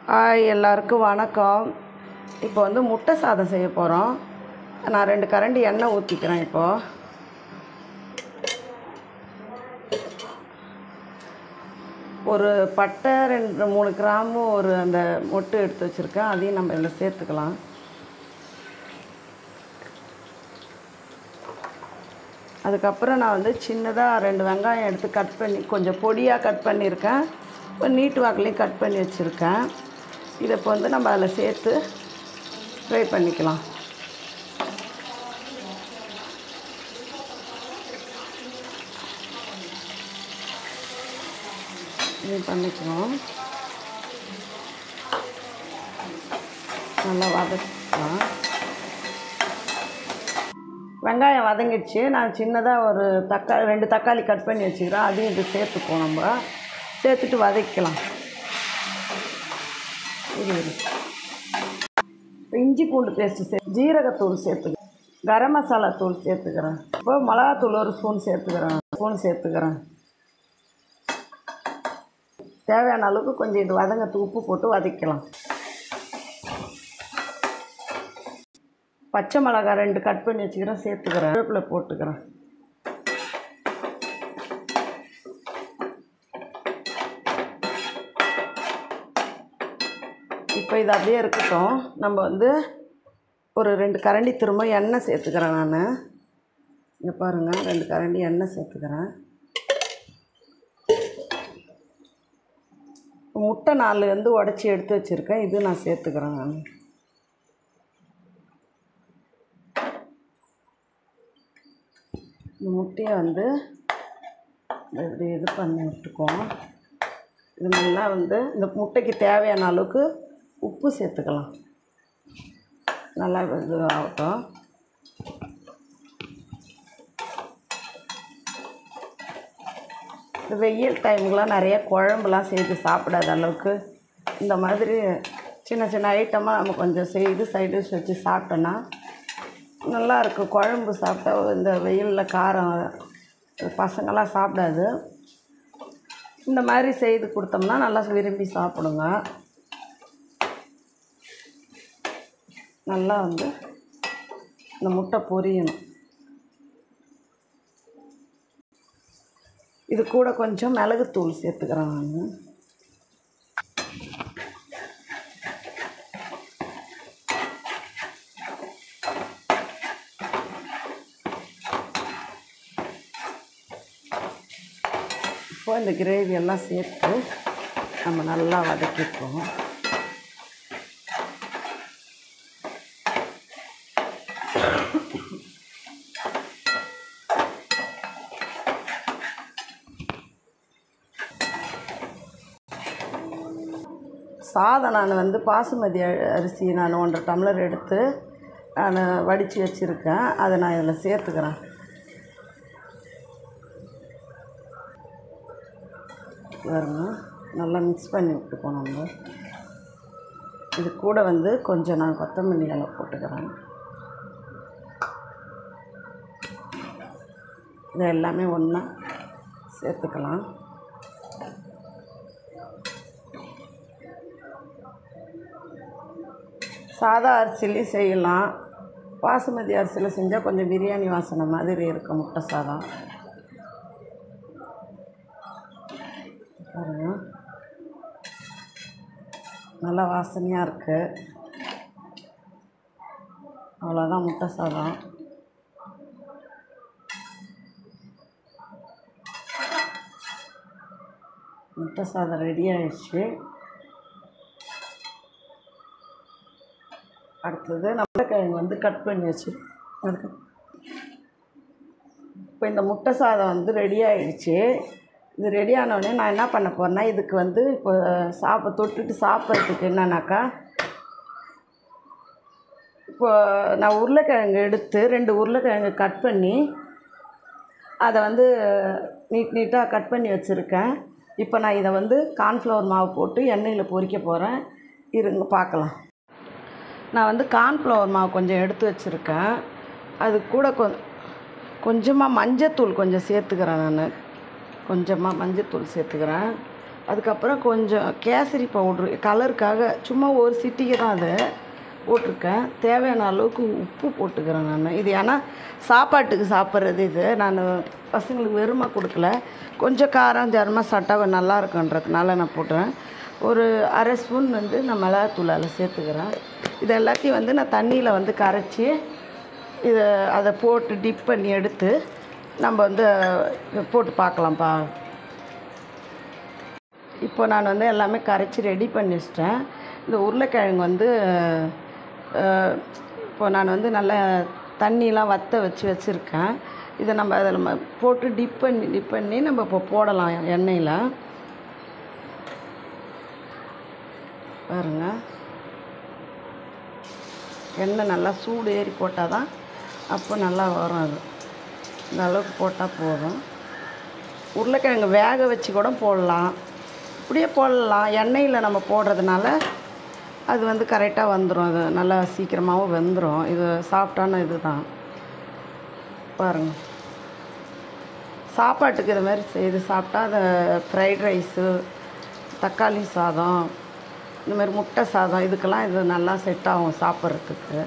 Hi எல்லாருக்கும் வணக்கம் இப்போ வந்து முட்டை சாதம் செய்ய போகிறோம் நான் ரெண்டு கரண்டி எண்ணெய் ஊற்றிக்கிறேன் இப்போது ஒரு பட்டை ரெண்டு மூணு கிராம்பு ஒரு அந்த மொட்டு எடுத்து வச்சுருக்கேன் அதையும் நம்ம இதில் சேர்த்துக்கலாம் அதுக்கப்புறம் நான் வந்து சின்னதாக ரெண்டு வெங்காயம் எடுத்து கட் பண்ணி கொஞ்சம் பொடியாக கட் பண்ணியிருக்கேன் இப்போ நீட்டு வாக்குலையும் கட் பண்ணி வச்சுருக்கேன் இதை இப்போ வந்து நம்ம அதில் சேர்த்து ஃப்ரை பண்ணிக்கலாம் இது பண்ணிக்கணும் நல்லா வதக்கலாம் வெங்காயம் வதங்கிடுச்சு நான் சின்னதாக ஒரு தக்காளி ரெண்டு தக்காளி கட் பண்ணி வச்சுக்கிறேன் அதையும் இது சேர்த்துப்போம் நம்ம சேர்த்துட்டு வதக்கலாம் இது இரு. இப்போ இஞ்சி பூண்டு பேஸ்ட்டு சே ஜீரகத்தூள் சேர்த்துக்கிறேன் கரம் மசாலா தூள் சேர்த்துக்கிறேன் இப்போ மிளகாத்தூள் ஒரு ஸ்பூன் சேர்த்துக்கிறேன் ஸ்பூன் சேர்த்துக்கிறேன் தேவையான அளவுக்கு கொஞ்சம் இது வதங்கத்துக்கு உப்பு போட்டு வதக்கலாம் பச்சை மிளகாய் ரெண்டு கட் பண்ணி வச்சுக்கிறேன் சேர்த்துக்கிறேன் வேப்பிலை போட்டுக்கிறேன் இப்போ இது அப்படியே இருக்கட்டும் நம்ம வந்து ஒரு ரெண்டு கரண்டி திரும்ப எண்ணெய் சேர்த்துக்கிறேன் நான் இங்கே பாருங்கள் ரெண்டு கரண்டி எண்ணெய் சேர்த்துக்கிறேன் முட்டை நாலு வந்து உடச்சி எடுத்து வச்சுருக்கேன் இது நான் சேர்த்துக்கிறேன் நான் இந்த முட்டையை வந்து இப்படி இது பண்ணி விட்டுக்குவோம் இது நல்லா வந்து இந்த முட்டைக்கு தேவையான அளவுக்கு உப்பு சேர்த்துக்கலாம் நல்லா இது ஆகட்டும் இந்த வெயில் டைமுக்கெலாம் நிறைய குழம்புலாம் செய்து சாப்பிடாத அளவுக்கு இந்த மாதிரி சின்ன சின்ன ஐட்டமாக நம்ம கொஞ்சம் செய்து சைடு டிஷ் வச்சு சாப்பிட்டோன்னா நல்லா இருக்கும் குழம்பு சாப்பிட்டா இந்த வெயிலில் காரம் பசங்களாம் சாப்பிடாது இந்த மாதிரி செய்து கொடுத்தோம்னா நல்லா விரும்பி சாப்பிடுங்க நல்லா வந்து இந்த முட்டை பொரியணும் இது கூட கொஞ்சம் மிளகுத்தூள் சேர்த்துக்கிறேன் நான் இப்போ இந்த கிரேவி எல்லாம் சேர்த்து நம்ம நல்லா வதக்கிப்போம் சாதம் நான் வந்து பாசுமதி அ- அரிசி நான் ஒன்றரை டம்ளர் எடுத்து நான் வடித்து வச்சுருக்கேன் அதை நான் இதில் சேர்த்துக்கிறேன் பாருங்க நல்லா மிக்ஸ் பண்ணி விட்டுப்போம் நம்ம இது கூட வந்து கொஞ்சம் நான் கொத்தமல்லி இலை போட்டுக்கிறேன் இது எல்லாமே ஒன்றா சேர்த்துக்கலாம் சாதா அரிசிலையும் செய்யலாம் பாசுமதி அரிசியில் செஞ்சால் கொஞ்சம் பிரியாணி வாசனை மாதிரி இருக்கும் முட்டை சாதம் பாருங்க நல்லா வாசனையாக இருக்குது அவ்வளோதான் முட்டை சாதம் முட்டை சாதம் ரெடி ஆயிடுச்சு அடுத்தது நம்மக்கிழங்கு வந்து கட் பண்ணி வச்சு அதுக்கு இப்போ இந்த முட்டை சாதம் வந்து ரெடி ஆயிடுச்சு இது ரெடி ஆனோடனே நான் என்ன பண்ண போகிறேன்னா இதுக்கு வந்து இப்போ சாப்பிட தொட்டுட்டு சாப்பிட்றதுக்கு என்னன்னாக்கா இப்போ நான் உருளைக்கிழங்கு எடுத்து ரெண்டு உருளைக்கிழங்கு கட் பண்ணி அதை வந்து நீட் நீட்டாக கட் பண்ணி வச்சுருக்கேன் இப்போ நான் இதை வந்து கார்ன்ஃப்ளவர் மாவு போட்டு எண்ணெயில் பொரிக்க போகிறேன் இருங்க பார்க்கலாம் நான் வந்து கார்ன்ஃப்ளவர் மாவு கொஞ்சம் எடுத்து வச்சுருக்கேன் அது கூட கொ கொஞ்சமாக மஞ்சத்தூள் கொஞ்சம் சேர்த்துக்கிறேன் நான் கொஞ்சமாக மஞ்சத்தூள் சேர்த்துக்கிறேன் அதுக்கப்புறம் கொஞ்சம் கேசரி பவுட்ரு கலருக்காக சும்மா ஒரு சிட்டிக்கு தான் அது போட்டிருக்கேன் தேவையான அளவுக்கு உப்பு போட்டுக்கிறேன் நான் இது ஏன்னா சாப்பாட்டுக்கு சாப்பிட்றது இது நான் பசங்களுக்கு வெறுமை கொடுக்கல கொஞ்சம் காரம் ஜரமாக சாப்பிட்டா நல்லா இருக்குன்றதுனால நான் போட்டுறேன் ஒரு அரை ஸ்பூன் வந்து நான் மிளகாத்தூள் அதில் சேர்த்துக்கிறேன் இது எல்லாத்தையும் வந்து நான் தண்ணியில் வந்து கரைச்சி இதை அதை போட்டு டிப் பண்ணி எடுத்து நம்ம வந்து போட்டு பார்க்கலாம்ப்பா இப்போ நான் வந்து எல்லாமே கரைச்சி ரெடி பண்ணி வச்சிட்டேன் இந்த உருளைக்கிழங்கு வந்து அஹ், இப்போ நான் வந்து நல்லா தண்ணிலாம் வற்ற வச்சு வச்சுருக்கேன் இதை நம்ம அதில் நம்ம போட்டு டிப் பண்ணி டிப் பண்ணி நம்ம இப்போ போடலாம் எண்ணெயில் பாருங்க எண்ணெய் நல்லா சூடு ஏறி போட்டால் தான் அப்போ நல்லா வரும் அது இந்த அளவுக்கு போட்டால் போதும் உருளைக்கிழங்கு வேக வச்சு கூட போடலாம் இப்படியே போடலாம் எண்ணெயில் நம்ம போடுறதுனால அது வந்து கரெக்டாக வந்துடும் அது நல்லா சீக்கிரமாகவும் வெந்துடும் இது சாஃப்டான இது தான் பாருங்க சாப்பாட்டுக்கு இது மாதிரி செய்து சாப்பிட்டா அது ஃப்ரைட் ரைஸு தக்காளி சாதம் இந்த மாதிரி முட்டை சாதம் இதுக்கெல்லாம் இது நல்லா செட் ஆகும் சாப்பிட்றதுக்கு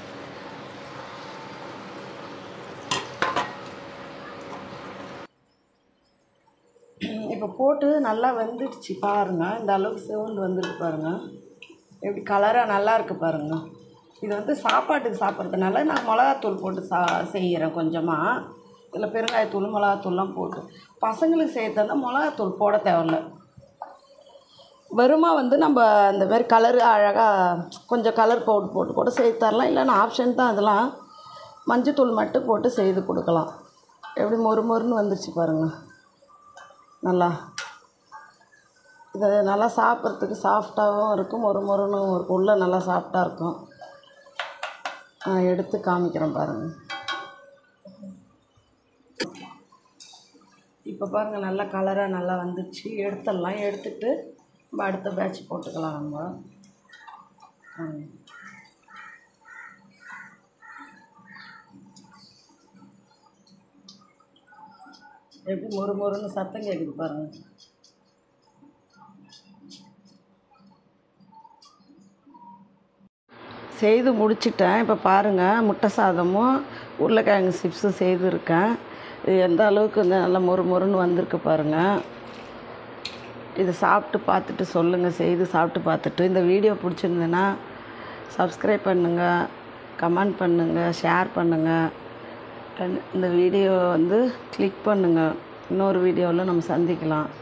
இப்போ போட்டு நல்லா வெந்துடுச்சு பாருங்கள் இந்த அளவுக்கு சிவந்து வந்துருக்கு பாருங்கள் எப்படி கலராக நல்லா இருக்கு பாருங்கள் இது வந்து சாப்பாட்டுக்கு சாப்பிட்றதுனால நான் மிளகாத்தூள் போட்டு சா செய்கிறேன் கொஞ்சமாக இதில் பெருங்காயத்தூள் மிளகாத்தூள்லாம் போட்டு பசங்களுக்கு செய்யறதா மிளகாத்தூள் போட தேவையில்ல வெறுமா வந்து நம்ம அந்த மாதிரி கலரு அழகாக கொஞ்சம் கலர் பவுடர் போட்டு கூட செய்து தரலாம் இல்லைன்னா ஆப்ஷன் தான் அதெல்லாம் மஞ்சத்தூள் மட்டும் போட்டு செய்து கொடுக்கலாம் எப்படி மொறு மொறுன்னு வந்துருச்சு பாருங்கள் நல்லா இது நல்லா சாப்பிட்றதுக்கு சாஃப்டாகவும் இருக்கும் மொறு மொறுன்னு இருக்கும் உள்ளே நல்லா சாஃப்டாக இருக்கும் நான் எடுத்து காமிக்கிறேன் பாருங்கள் இப்போ பாருங்கள் நல்லா கலராக நல்லா வந்துடுச்சு எடுத்துடலாம் எடுத்துட்டு நம்ம அடுத்த பேட்ச் போட்டுக்கலாம் நம்ம ம். எப்படி மொறு மொறுன்னு சத்தம் கேட்குது பாருங்கள் செய்து முடிச்சிட்டேன் இப்போ பாருங்கள் முட்டை சாதமும் உருளைக்கிழங்கு சிப்ஸும் செய்திருக்கேன் இது எந்த அளவுக்கு வந்து நல்லா மொறு மொறுன்னு வந்திருக்கு பாருங்கள் இதை சாப்பிட்டு பார்த்துட்டு சொல்லுங்கள் செய்து சாப்பிட்டு பார்த்துட்டு இந்த வீடியோ பிடிச்சிருந்ததுன்னா சப்ஸ்கிரைப் பண்ணுங்கள் கமெண்ட் பண்ணுங்கள் ஷேர் பண்ணுங்கள் இந்த வீடியோ வந்து கிளிக் பண்ணுங்கள் இன்னொரு வீடியோவில் நம்ம சந்திக்கலாம்